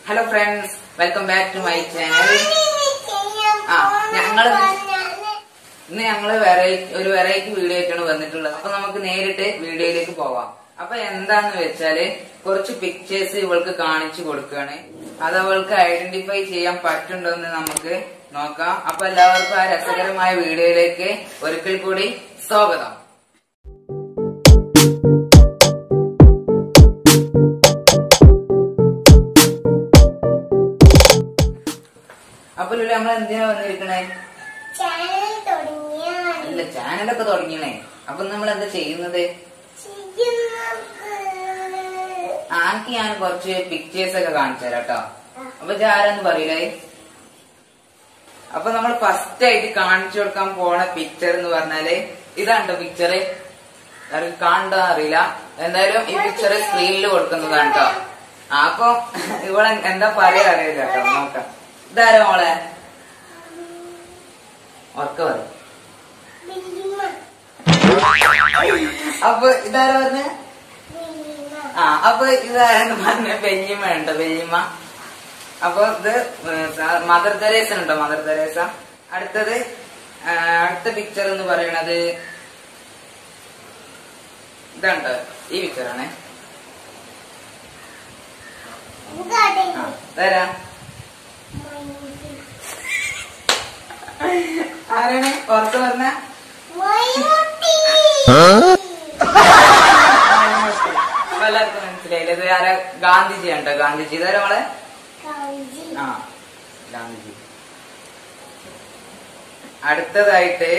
Hello friends welcome back to my channel ആ, ഞങ്ങള് ഇന്ന് ഞങ്ങള് വെറൈറ്റി ഒരു വെറൈറ്റി വീഡിയോ ആയിട്ടാണ് വന്നിട്ടുള്ളത് അപ്പൊ നമുക്ക് നേരിട്ട് വീഡിയോയിലേക്ക് പോവാം അപ്പൊ എന്താന്ന് വെച്ചാല് കുറച്ച് പിക്ചേഴ്സ് ഇവൾക്ക് കാണിച്ചു കൊടുക്കുകയാണ് അത് അവൾക്ക് ഐഡന്റിഫൈ ചെയ്യാൻ പറ്റുണ്ടോ എന്ന് നമുക്ക് നോക്കാം അപ്പൊ എല്ലാവർക്കും ആ രസകരമായ വീഡിയോയിലേക്ക് ഒരിക്കൽ കൂടി സ്വാഗതം അപ്പൊ ലുലു നമ്മൾ എന്തിനാ വന്നിരിക്കണേ ചാനൽ തുടങ്ങിയാൽ അല്ല ചാനലൊക്കെ തുടങ്ങിയണേ അപ്പൊ നമ്മൾ എന്താ ചെയ്യുന്നത് ആർക്ക് ഞാൻ കുറച്ച് പിക്ചേഴ്സ് ഒക്കെ കാണിച്ചു തരാം കേട്ടോ അപ്പൊ ഇത് ആരാന്ന് പറയില്ലേ അപ്പൊ നമ്മൾ ഫസ്റ്റ് ആയിട്ട് കാണിച്ചു കൊടുക്കാൻ പോണ പിക്ചർ എന്ന് പറഞ്ഞാല് ഇതാണ്ടോ പിക്ചർ ആർക്ക് കാണണ്ട അറിയില്ല എന്തായാലും ഈ പിക്ചർ സ്ക്രീനിൽ കൊടുക്കുന്നതാണ് കേട്ടോ ആ, അപ്പൊ ഇവിടെ എന്താ പറയാ അറിയില്ല കേട്ടോ നോക്കാം ഇതാരാ മോളെ ഉറക്ക പറയും അപ്പൊ ഇതാരാ പറഞ്ഞ ആ അപ്പൊ ഇതാരെന്ന് പറഞ്ഞ ബെല്ലിമ്മ ഉണ്ടോ ബെല്ലിമ്മ അപ്പൊ ഇത് മദർ തെരേസ ഉണ്ടോ മദർ തെരേസ അടുത്തത് ആ, അടുത്ത പിക്ചർ എന്ന് പറയണത് ഇതുണ്ട് ഈ പിക്ചറാണ് ആ തരാ ആരാണ് പുറത്ത് പറഞ്ഞ എല്ലാവർക്കും മനസ്സിലായില്ലേ ഇത് ആരാ ഗാന്ധിജി ഉണ്ടോ ഗാന്ധിജി ഇതാരാ മോളെ ആ ഗാന്ധിജി അടുത്തതായിട്ട്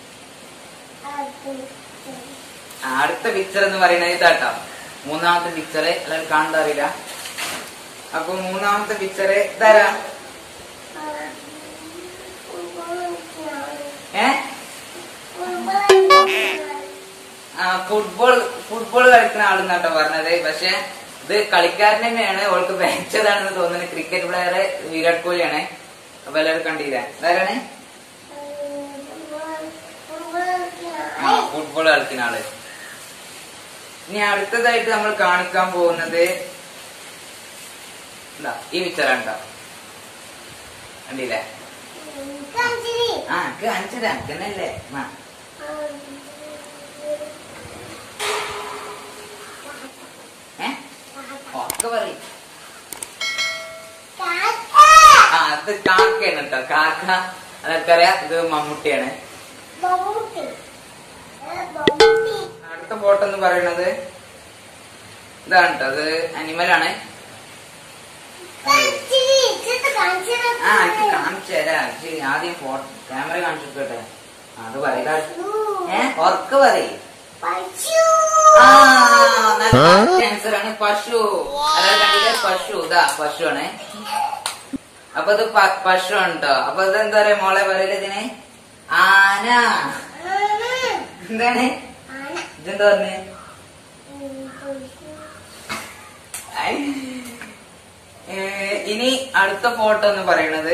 ആ, അടുത്ത പിക്ചർ എന്ന് പറയുന്നത് ഇതാട്ടോ മൂന്നാമത്തെ പിക്ചർ എല്ലാവരും കാണാൻ അറിയില്ല അപ്പൊ മൂന്നാമത്തെ പിക്ചർ ഇതാരാ ഏ ആ ഫുട്ബോൾ ഫുട്ബോൾ കളിക്കുന്ന ആളെന്നാട്ടോ പറഞ്ഞത് പക്ഷെ ഇത് കളിക്കാരൻ തന്നെയാണ് ഓൾക്ക് വെച്ചതാണെന്ന് തോന്നുന്നത് ക്രിക്കറ്റ് പ്ലെയർ വിരാട് കോഹ്ലിയാണ് അപ്പൊ എല്ലാവരും കണ്ടില്ല ഇതാരാണ് ആ ഫുട്ബോൾ കളിക്കുന്ന ആള് ഇനി അടുത്തതായിട്ട് നമ്മൾ കാണിക്കാൻ പോകുന്നത് ഇതാ ഈ പിക്ചറാണ് കേട്ടോ കണ്ടില്ലേ ആ എനിക്ക് കാണിച്ചത് എനിക്ക് തന്നെയല്ലേ ആ ഏ ഒക്കെ പറയും ആ അത് കാക്കയാണ് കേട്ടോ കാക്ക അതൊക്കറിയാം ഇത് മമ്മൂട്ടിയാണ് അടുത്ത ഫോട്ടോ എന്ന് പറയുന്നത് ഇതാണ് കേട്ടോ അത് അനിമലാണ് ആ എനിക്ക് കാണിച്ചു തരാം ഇജ്ജ് ആദ്യം ഫോട്ടോ ക്യാമറ കാണിച്ചിട്ടെ അത് പറയില്ല ഏ ഉറക്ക് പറയും ആ നല്ല ആൻസർ ആണ് പശു അതായത് കണ്ടില്ലേ പശു ഇതാ പശു ആണ് അപ്പൊ ഇത് പ- പശു ആണ് കേട്ടോ അപ്പൊ ഇത് എന്താ പറയാ മോളെ പറയല് ഇതിന് ആന എന്താണ് ഇതെന്താ പറഞ്ഞേ ഐ. ഏ, ഇനി അടുത്ത ഫോട്ടോ എന്ന് പറയണത്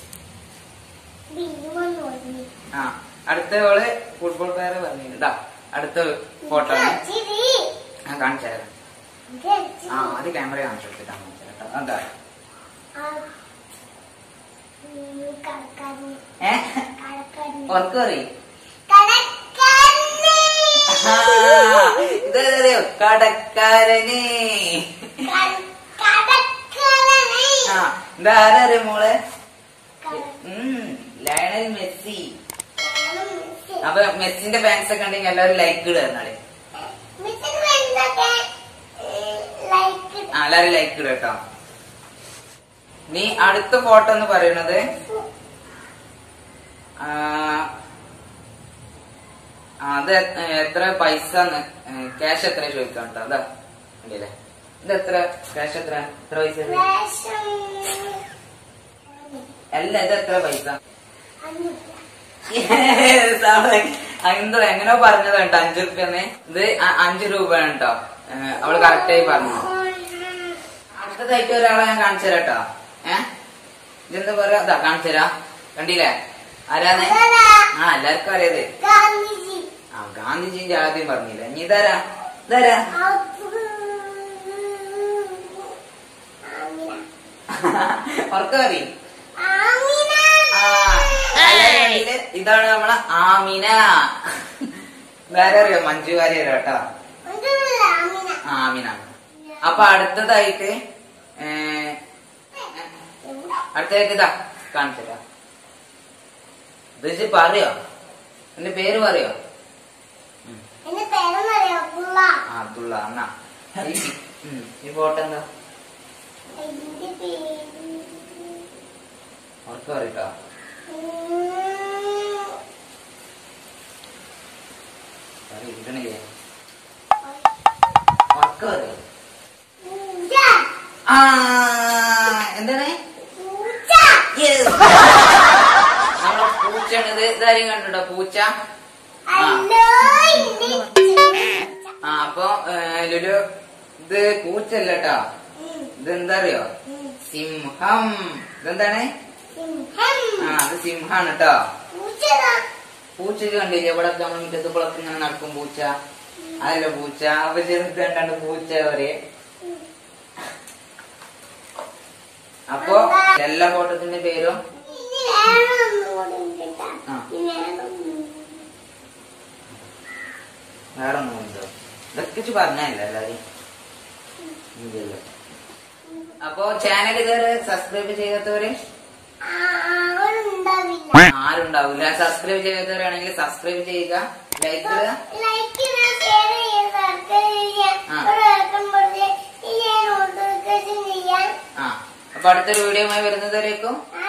ആ അടുത്ത ഓള് ഫുട്ബോൾ പ്ലെയർ പറഞ്ഞു ഇതാ അടുത്ത ഫോട്ടോ ആണ് ആ കാണിച്ചു തരാം ആ അത് ക്യാമറ കാണിച്ചു കൊടുത്തിട്ടാണ് കേട്ടോ എന്താ ഏ ഉറക്ക് പറയും ഇതറിയോ കടക്കാരനെ ആ ഇതാരറിയോ മോളെ ഉം ലയണൽ മെസ്സി അപ്പൊ മെസ്സിന്റെ ഫാൻസ് ഒക്കെ ഉണ്ടെങ്കിൽ എല്ലാവരും ലൈക്ക് ഇടുക എന്നാളെ ആ എല്ലാവരും ലൈക്ക് ഇടുക കേട്ടോ നീ അടുത്ത ഫോട്ടോ എന്ന് പറയുന്നത് ആ, ആ, അത് എ- എത്ര പൈസ ക്യാഷ് എത്ര ചോദിക്കാം കേട്ടോ അതാ ഉണ്ടല്ലേ ഇത് എത്ര ക്യാഷ് എത്ര എത്ര പൈസ ഉണ്ട്? അല്ല ഇത് എത്ര പൈസ Yes, അവള് എന്തോ എങ്ങനെയോ പറഞ്ഞത് കേട്ടോ അഞ്ചു റുപ്യന്ന് ഇത് അ- അഞ്ചു രൂപയാണ് കേട്ടോ ഏഹ്, അവള് കറക്റ്റ് ആയി പറഞ്ഞു അടുത്തതായിട്ട് ഒരാളെ ഞാൻ കാണിച്ചു തരാം കേട്ടോ ഏഹ് ഇതെന്താ പറയാ ഇതാ കാണിച്ചു തരാം കണ്ടില്ലേ ആരാന്ന് ആ എല്ലാവർക്കും അറിയാതെ ഗാന്ധിജി ആ ഗാന്ധിജിന്റെ ആദ്യം പറഞ്ഞില്ല ഇനി ഇതാരാ ഇതാരാ ആമിന ഉറക്ക പറയും ആമിന ആ, എല്ലാവരും കണ്ടില്ലേ? ഇതാണ് നമ്മളെ ആമിന വേറെ അറിയോ മഞ്ജു വാര്യർ കേട്ടോ ഒന്നുമില്ല ആമിന ആ, ആമിന അപ്പൊ അടുത്തതായിട്ട് ഏ, അടുത്തതായിട്ട് ഇതാ കാണിച്ചതാ ഇത് ഇജ്ജ് പറയോ എന്റെ പേര് പറയോ ഉം. എന്റെ പേരെന്നറിയോ പുള്ള ആ അബ്ദുള്ള എന്നാ ഈ- ഉം, ഈ ഫോട്ടോ എന്താ എന്റെ പേര് ഉറക്ക പറയട്ടോ ഉം, പറയ്, ഇരിക്കണില്ലേ ഉറക്ക പറയോ പൂജ ആ എന്താണ് പൂജ Yes. നമ്മളെ പൂച്ചയാണിത് ഇതാരും കണ്ടിട്ടോ പൂച്ച ഹലോ എന്റെ പൂച്ച. ആ അപ്പൊ ഏ, ലുലു ഇത് പൂച്ചല്ല കേട്ടോ ഉം, ഇതെന്താ അറിയോ ഉം. സിംഹം ഇതെന്താണ് സിംഹം ആ അത് സിംഹാണ് കേട്ടോ പൂച്ചതാ പൂച്ചക്ക് കണ്ടില്ലേ ഇവിടെ നമ്മൾ മുറ്റത്ത് കുളത്ത് ഇങ്ങനെ നടക്കും പൂച്ച അതല്ല പൂച്ച അപ്പൊ ചെറുത് കണ്ടാണ്ട് പൂച്ച വരെ അപ്പൊ എല്ലാ ഫോട്ടോത്തിന്റെ പേരും ഇനി വേറെ ഒന്നും കൂടി ഉണ്ട് കേട്ടോ. ആ. ഇനി വേറെ ഒന്നും. വേറെ ഒന്നും ഉണ്ടോ ഇതൊക്കെ ഇച്ച് പറഞ്ഞല്ല എല്ലാരും ഇല്ലല്ലോ അപ്പൊ ചാനൽ ഇതുവരെ സബ്സ്ക്രൈബ് ചെയ്യാത്തവര് ആ, അവരുണ്ടാവില്ല ആരുണ്ടാവില്ല സബ്സ്ക്രൈബ് ചെയ്യാത്തവരാണെങ്കിൽ സബ്സ്ക്രൈബ് ചെയ്യുക ലൈക്ക് ചെയ്യുക ലൈക്ക് ചെയ്യുക ഷെയർ ചെയ്യുക സബ്സ്ക്രൈബ് ചെയ്യുക ആ. ഒരു വെക്കുമ്പോഴേ ഈ നോട്ടിഫിക്കേഷൻ ചെയ്യാൻ ആ അപ്പൊ അടുത്തൊരു വീഡിയോയുമായി വരുന്നതുവരേക്കും ആ